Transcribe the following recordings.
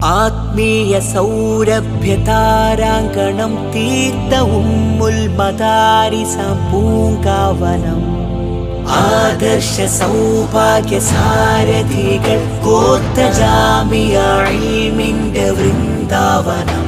ആത്മീയ സൗരഭ്യതാരാങ്കണം തീർത്ത ഉമ്മുൽ മദാരിസാം പൂങ്കാവനം ആദർശ സൗഭാഗ്യ സാരഥികൾ കോത്ത ജാമിയാമിന്റെ വൃന്ദാവനം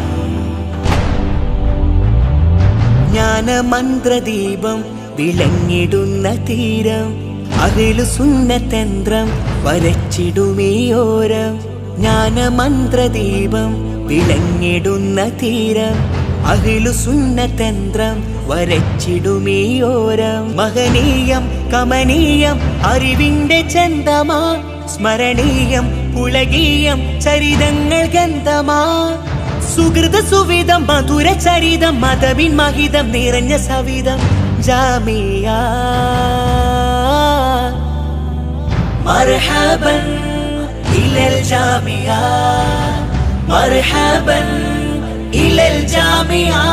ജ്ഞാനമന്ത്രദീപം വിളങ്ങിടുന്ന തീരം അകിലു സുന്നതന്ത്രം വരച്ചിടുമീയോരം ജ്ഞാനമന്ത്രദീപം വിളങ്ങിടുന്ന തീരം അകിലു സുന്നതന്ത്രം വരച്ചിടുമീയോരം മഹനീയം കമനീയം അറിവിന്റെ ചന്തമാ സ്മരണീയം പുളകീയം ചരിതങ്ങൾ ഗന്ധമാ സുഹൃത സുവിധം മധുര ചരിതം മതവിൻ മഹിതം നിറഞ്ഞ സവിധം ജാമിയ مرحبا إلى الجامعة مرحبا إلى الجامعة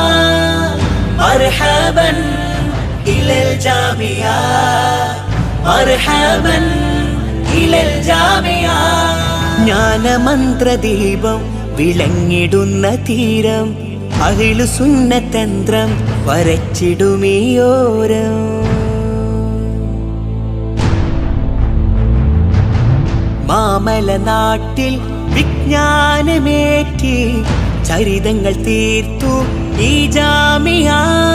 مرحبا إلى الجامعة مرحبا إلى الجامعة ജ്ഞാനമന്ത്രദീപം വിളങ്ങിടുന്ന തീരം അകിലു സുന്നതന്ത്രം വരച്ചിടുമീയോരം മാമല നാട്ടിൽ വിജ്ഞാനമേറ്റി ചരിതങ്ങൾ തീർത്തു ഈ ജാമിയ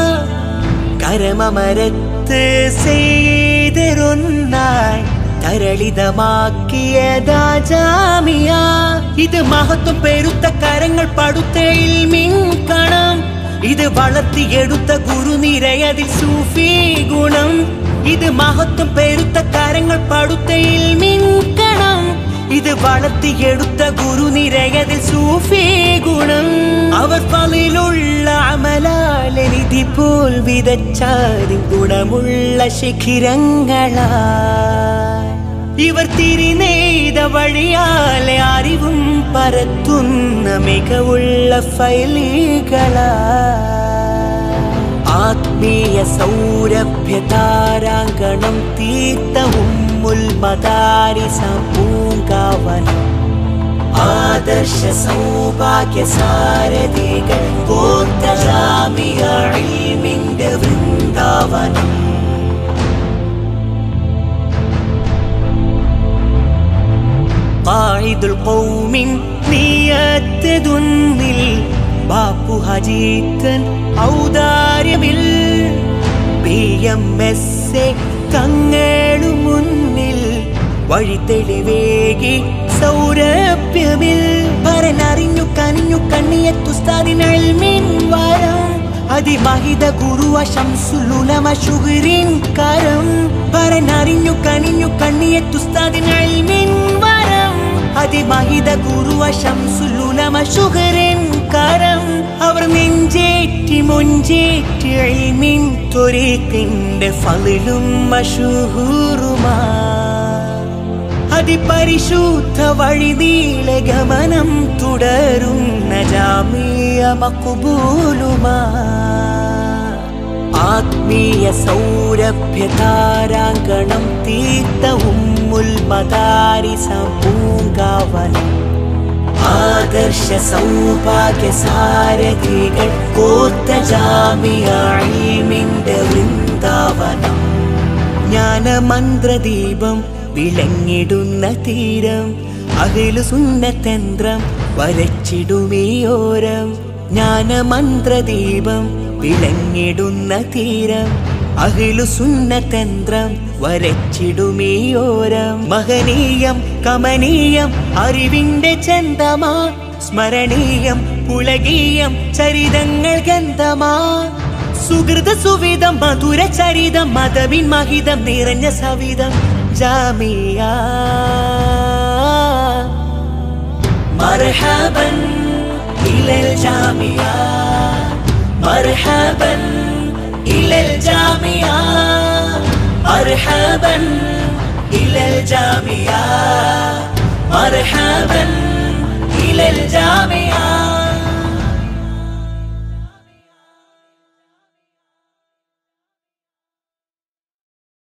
കരമമരത്ത് ചെയ്തൊന്നായി തരളിതമാക്കിയതാ ജാമിയ ഇത് മഹത്വം പെരുത്ത കരങ്ങൾ പടുത്ത ഇൽമിങ്കണം ഇത് വളർത്തിയെടുത്ത ഗുരുനിരയതിൽ സൂഫി ഗുണം ഇത് മഹത്വം പെരുത്ത കരങ്ങൾ പടുത്ത ഇൽമിങ്കണം ഇത് വളർത്തിയെടുത്ത ഗുരുനിരയതിൽ സൂഫി ഗുണം അവർ പലിലുള്ള അമലാലെ നിധി പോൽ വിതച്ചാതി ഗുണമുള്ള ശിഖിരങ്ങളാ ഇവർ തിരിനെയ്ത വഴിയാലെ അറിവും പരത്തുന്ന മികവുള്ള ഫൈലികളാ ആത്മീയ സൗരഭ്യതാരാങ്കണം തീർത്ത ഉമ്മുൽ മദാരിസ പൂങ്കാവനം ആദർശ സൗഭാഗ്യ സാരഥികൾ കോത്ത ജാമിയ ഇൽമിന്റെ വൃന്ദാവനം ഖായിദുൽ ഖൗമിൻ നീയത്തതുന്നിൽ ബാപ്പു ഹജീത്തൻ ഔദാര്യമിൽ പി എം എസ് എ തങ്ങളു മുന്നിൽ വഴി തെളിവേകി സൗരഭ്യമിൽ പരനറിഞ്ഞു കനിഞ്ഞു കണ്ണിയത്തുസ്താദിനൽ മിൻ വരം അതിമഹിത ഗുരുവ ശംസുലുലമ ശുഹരിൻ കരം പരനറിഞ്ഞു കനിഞ്ഞു കണ്ണിയത്തുസ്താദിനൽ മിൻ വരം അതിമഹിത ഗുരുവ ശംസുലുലമ ശുഹരിൻ കരം അവർ നെഞ്ചേറ്റി മൊഞ്ചേറ്റി ഇൽമിൻ ത്വരീഖിന്റെ ഫളിലും മഷൂഹൂറുമാ അതിപരിശുദ്ധ വഴി നീള ഗമനം തുടരുന്ന ജാമിയ മക്കുബൂലുമാ ആത്മീയ സൗരഭ്യതാരാങ്കണം തീർത്ത ഉമ്മുൽ മദാരിസ പൂങ്കാവനം ആദർശ സൗഭാഗ്യ സാരഥികൾ കോത്ത ജാമിയ ഇൽമിന്റെ വൃന്ദാവനം ജ്ഞാനമന്ത്രദീപം വിളങ്ങിടുന്ന തീരം അകിലു സുന്നതന്ത്രം വരച്ചിടുമീയോരം ജ്ഞാനമന്ത്രദീപം വിളങ്ങിടുന്ന തീരം അകിലു സുന്നതന്ത്രം വരച്ചിടുമീയോരം മഹനീയം കമനീയം അറിവിന്റെ ചന്തമാ സ്മരണീയം പുളകീയം ചരിതങ്ങൾ ഗന്ധമാ സുഹൃത സുവിധം മധുര ചരിതം മതവിൻ മഹിതം നിറഞ്ഞ സവിധം ജാമിയ مرحبا إلى الجامعة مرحبا إلى الجامعة مرحبا إلى الجامعة مرحبا إلى الجامعة